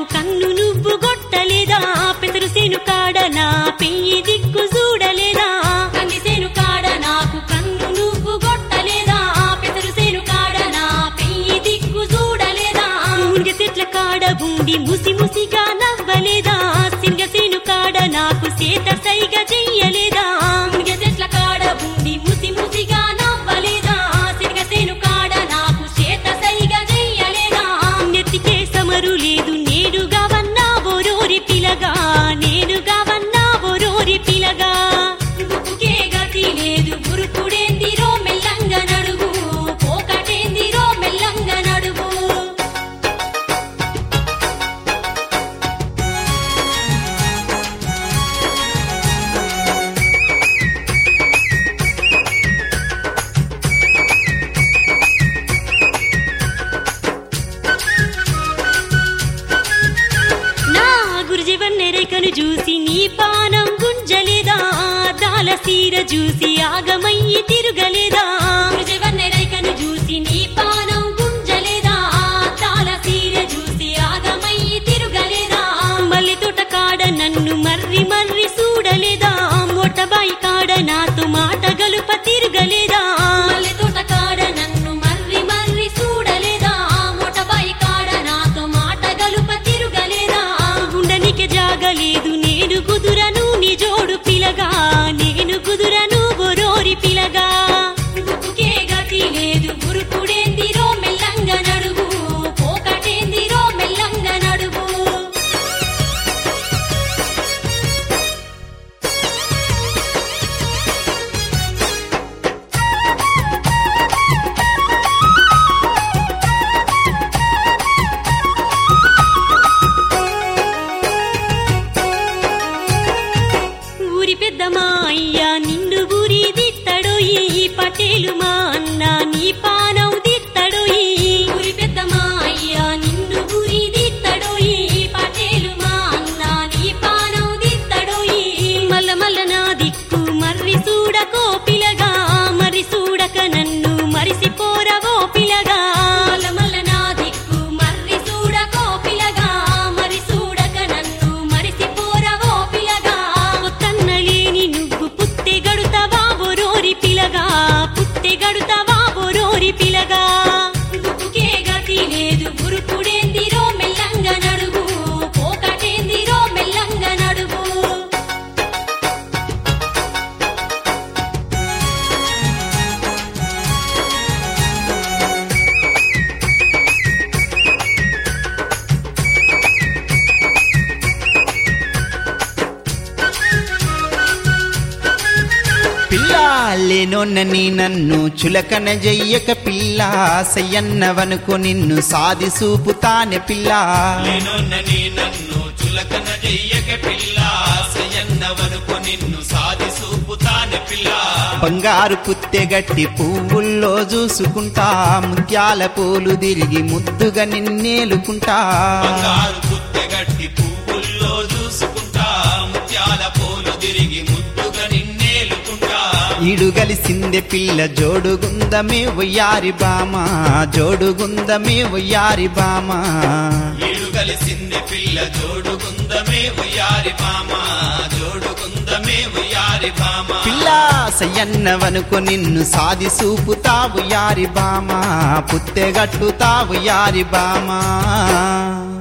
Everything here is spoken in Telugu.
నాకు కన్ను నువ్వు గొట్టలేదా పెదరు సేను కాడ నా పెయ్యి దిక్కు చూడలేదా కంది సేను కాడ నాకు కన్ను నువ్వు గొట్టలేదా పెదరు సేను కాడ నా పెయ్యి దిక్కు చూడలేదా మునిగ చెట్ల కాడ ఉండి ముసి ముసిగా నవ్వలేదా సింగ సేను కాడ నాకు సేత సైగ చెయ్యలేదా మునిగ చెట్ల కాడ ఉండి ముసి ముసిగా నవ్వలేదా సింగ సేను కాడ నాకు సేత సైగ చెయ్యలేదా నెత్తికే సమరు లేదు నేనుగా వన్నా ఓరోరి పిలగా నేనుగా వన్నా ఓరోరి పిలగా బుక్కుకే గతి లేదు గురుకుడేందిరో మెల్లంగా నడుగు పోకటేందిరో మెల్లంగా నడుగు నా గురుజీవన్నెరేకను చూసి నీ పానం గుంజలేదా దాల సీర చూసి ఆగమయ్యి తిరుగలేదా గురుజీవన్నెరేకను చూసి నీ పానం గుంజలేదా దాల సీర చూసి ఆగమయ్యి తిరుగలేదా మల్లె తోట కాడ నన్ను మర్రి మర్రి చూడలేదా మోటబాయి కాడ నాతో మాట గలుప తిరగలేదా మల్లె తోట కాడ నన్ను మర్రి మర్రి చూడలేదా మోటబాయి కాడ నాతో మాట గలుప తిరుగలేదా గుండనికి జాగలేదు నేను కుదురను నీ జోడు పిలగా నేను కుదురను బొరోరి పిలగా బుక్కుకే గతి లేదు గురుకుడేందిరో మెల్లంగా నడుగు పోకటేందిరో మెల్లంగా నడుగు ఊరి పెద్ద మా అయ్యా నిన్ను గురి దిత్తడు ఈ పటేలు మా అన్న నీ పానం దిత్తడు ఈ ఊరి పెద్ద మా అయ్యా నిన్ను గురి దిత్తడు ఈ పటేలు మా అన్న నీ పానం దిత్తడు ఈ మల్ల మల్ల నా దిక్కు మర్రి చూడకో పిలగా మరి చూడక నన్ను మరిసిపోరవో పిలగా మల్ల మల్ల నా దిక్కు మర్రి చూడకో పిలగా మరి చూడక నన్ను మరిసిపోరవో పిలగా పొత్తన్న లేని నువ్వు పుత్తె గడుతావా బొరోరి పిలగా పుత్తె గడుతావా బొరోరి పిలగా బుక్కుకే గతి లేదు గురుకుడేందిరో మెల్లంగా నడుగు పోకటేందిరో మెల్లంగా నడుగు పిల్ల లేనోన్నని నన్ను చులకన జయ్యక పిల్ల సయ్యన్నవనుకో నిన్ను సాది సూపుతానే పిల్ల నేనొన్నని నన్ను చులకన చెయ్యక పిల్ల సయన్నవనుకో నిన్ను సాది సూపుతాని పిల్ల బంగారు పుత్తెగట్టి పువ్వుల్లో చూసుకుంటా ముత్యాల పూలు తిరిగి ముద్దుగా నిన్నేలుకుంటా బంగారు గుత్తెగట్టి పువ్వుల్లో చూసుకుంటా ముత్యాల పూలు తిరిగి ముద్దుగా నిన్నేలుకుంటా ఇడుగలిసిందె పిల్ల జోడుగుందమే వయ్యారి బామ జోడుగుందమే వయ్యారి బామ ఏడు కలిసింది పిల్ల జోడుగుందమే ఉయ్యారి బామ జోడుగుందమే ఉయ్యారి బామ పిల్ల సయ్యన్నవనుకో నిన్ను సాది సూపుతావు యారి బామ పుత్తెగట్టుతావు యారి బామ